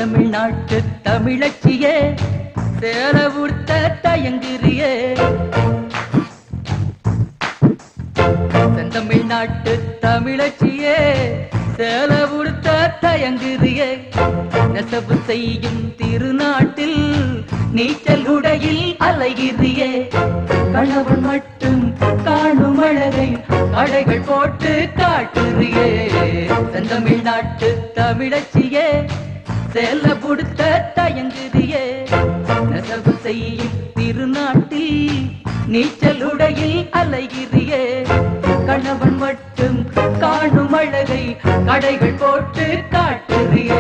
செந்தமிழ்நாட்டு தமிழச்சியே சேல உடுத்த தயங்குறியே செந்தமிழ்நாட்டு தமிழச்சியே சேல உடுத்த தயங்குறியே நெசவு செய்யும் திருநாட்டில் நீச்சல் உடையில் அலைகிறியே கணவன் மட்டும் காணும் அழகை அடைகள் போட்டு காட்டுறியே செந்தமிழ்நாட்டு தமிழச்சியே செல்ல புடுத்த தயங்குறியே நெசவு செய்யும் திருநாட்டில் நீச்சல் உடையில் அலைகிறியே கணவன் மட்டும் காணும் அழகை கடைகள் போட்டு காட்டுறியே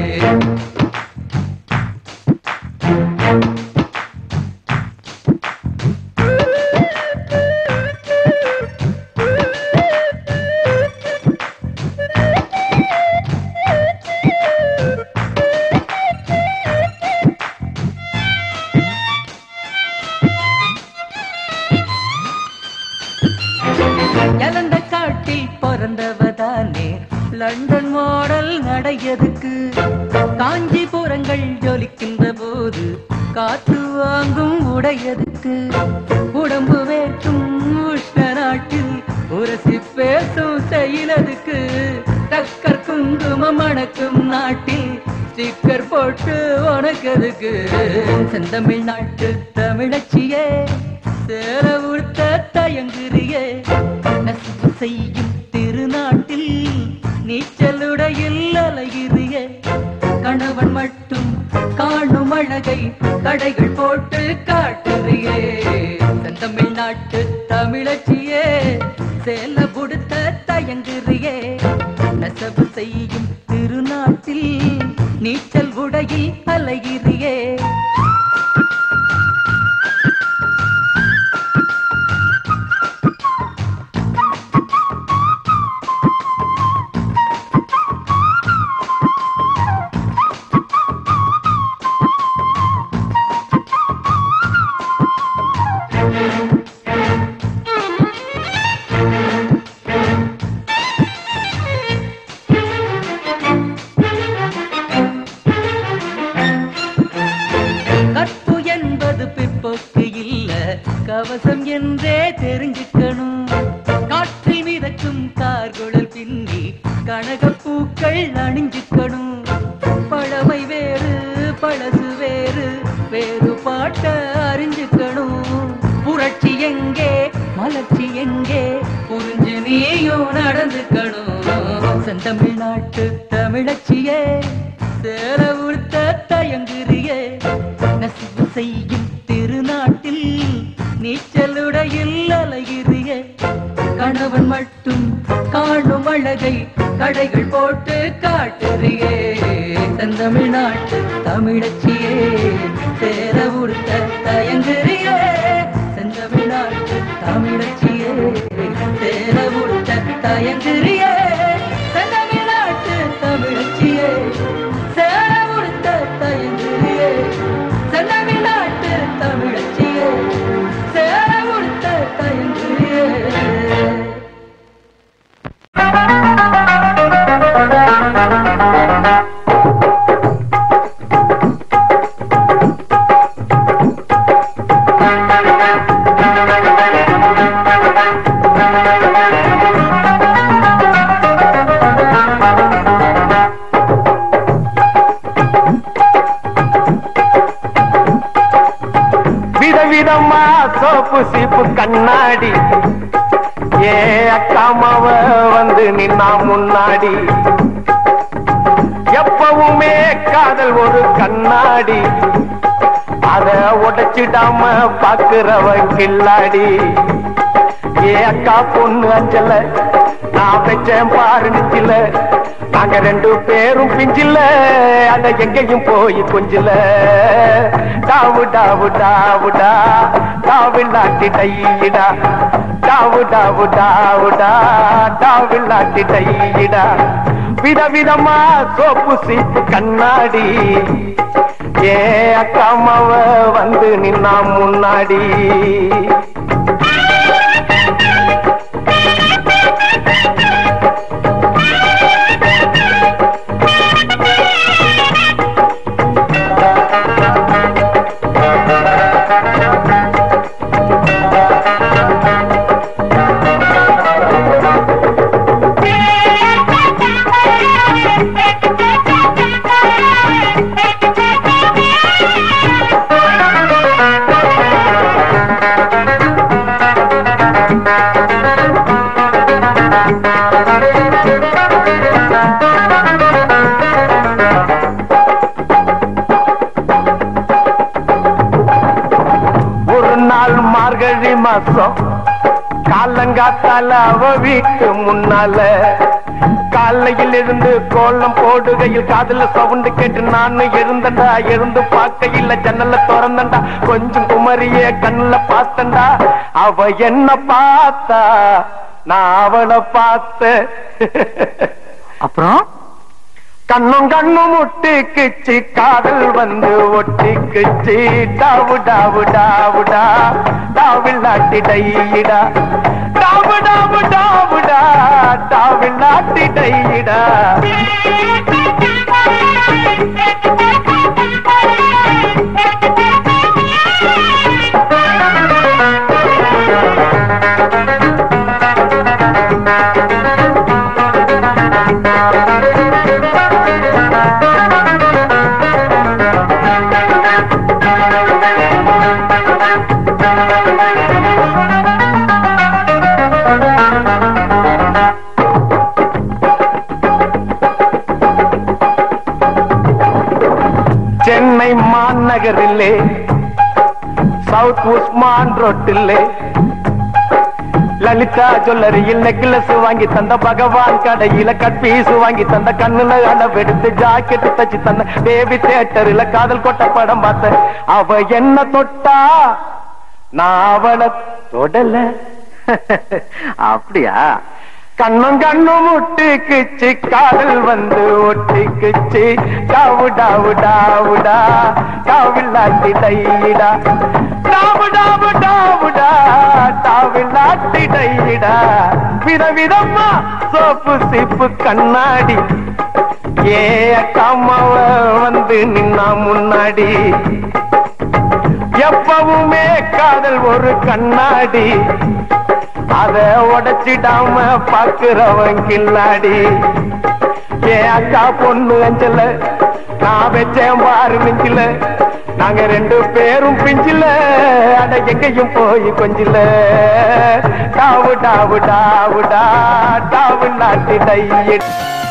இழந்த காட்டில் பிறந்தவதானே லண்டன் மாடல் நடையதுக்கு காஞ்சிபுரங்கள் ஜொலிக்கின்ற போது காத்து வாங்கும் உடையதுக்கு உடம்பு வேற்றும் உஷ்ண நாட்டில் உரசி பேசும் செயலதுக்கு டக்கர் குங்குமம் மணக்கும் நாட்டில் ஸ்டிக்கர் போட்டு உனக்கதுக்கு செந்தமிழ் நாட்டு தமிழச்சியே சேர உடுத்த தயங்குறியே நெசவு செய்யும் திருநாட்டில் நீச்சலுடையில் அலைகிறியே கணவன் மட்டும் காணும் அழகை கடைகள் போட்டு காட்டுறியே செந்தமிழ் நாட்டு தமிழச்சியே சேல புடுத்த தயங்குறியே நெசவு செய்யும் திருநாட்டில் நீச்சல் உடையில் அலைகிறியே கற்பு என்பது பிற்போக்கு இல்ல கவசம் என்றே தெரிஞ்சுக்கணும் காற்றில் மிதக்கும் கார்குழல் பின்னி கனகப்பூக்கள் அணிஞ்சுக்கணும் பழமை வேறு பழசு வேறு வேறு பாட்ட அறிஞ்சுக்கணும் புரட்சி எங்கே மலர்ச்சி எங்கே புரிஞ்சு நீயும் நடந்துக்கணும் செந்தமிழ்நாட்டு தமிழச்சியே சேர உடுத்த தயங்குறியே நெசவு செய்யும் திருநாட்டில் நீச்சலுடையில் அலைகிறியே கணவன் மட்டும் காணும் அழகை கடைகள் போட்டு காட்டுறியே செந்தமிழ்நாட்டு தமிழச்சியே சேர உடுத்த தயங்குறியே செந்தமிழ்நாட்டு தமிழச்சியே சேர உடுத்த தயங்குறியே செந்தமிழ்நாட்டு தமிழச்சியே சேர உடுத்த தயங்குறியே செந்தமிழ்நாட்டு தமிழச்சியே சேர உடுத்த தயங்குறியே விதவிதமா சோப்பு சீப்பு கண்ணாடி ஏ அக்காமாவ வந்து நின்னா முன்னாடி எப்பவுமே காதல் ஒரு கண்ணாடி அத உடைச்சிடாம பாக்குறவ கில்லாடி ஏ அக்கா பொண்ணு அஞ்சல நான் பெற்றேன் பாரு நிச்சில நாங்க ரெண்டு பேரும் பிஞ்சில அத எங்கேயும் போய் கொஞ்சில டாவு டாவு டாவுடா டாவில்லாட்டி டையிடா டாவு டாவு டாவுடா டாவில்லாட்டி டையிடா விதவிதமா சோப்பு சீப்பு கண்ணாடி ஏ அக்காமாவ வந்து நின்னா முன்னாடி காலங்காத்தால அவ வீட்டு முன்னால காலையில் இருந்து கோலம் போடுகையில் காதுல சவுண்டு கேட்டு நானு எழுந்தண்டா எழுந்து பார்க்கையில் ஜன்னல திறந்தண்டா கொஞ்சம் குமரிய கண்ணுல பார்த்தண்டா அவ என்ன பார்த்தா நான் அவளை பார்த்த அப்புறம் கண்ணும் கண்ணும் ஒட்டிக்குச்சு காதல் வந்து ஒட்டிக்குச்சு டாவு டாவு டாவுடா டாவில் டையிடா டாவு டாவு டாவுடா டாவில் டையிடா சென்னை மாநகரிலே சவுத் உஸ்மான் ரோட்டிலே லலிதா ஜுவல்லரியில் நெக்லஸ் வாங்கி தந்த பகவான் கடையில கட்பீஸ் வாங்கி தந்த கண்ணுல அளவெடுத்து ஜாக்கெட் தச்சு தந்த பேபி தியேட்டர்ல காதல் கொட்ட படம் பார்த்த அவ என்ன தொட்டா நான் அவளை தொடல அப்படியா கண்ணும் கண்ணும் ஒட்டிக்குச்சு காதல் வந்து ஒட்டிக்குச்சு டாவு டாவு டாவுடா டாவில்லாட்டி டையிடா டாவு டாவு டாவுடா டாவில்லாட்டி டையிடா விதவிதமா சோப்பு சீப்பு கண்ணாடி ஏ அக்காமாவ வந்து நின்னா முன்னாடி எப்பவுமே காதல் ஒரு கண்ணாடி அத உடைச்சிடாம பாக்குறவன் கில்லாடி என் அக்கா பொண்ணு அஞ்சல நான் வச்சேன் பாரு நெஞ்சில நாங்க ரெண்டு பேரும் பிஞ்சில அட எங்கேயும் போய் கொஞ்சில டாவு டாவு டாவு டா டாவு நாட்டி டையிட்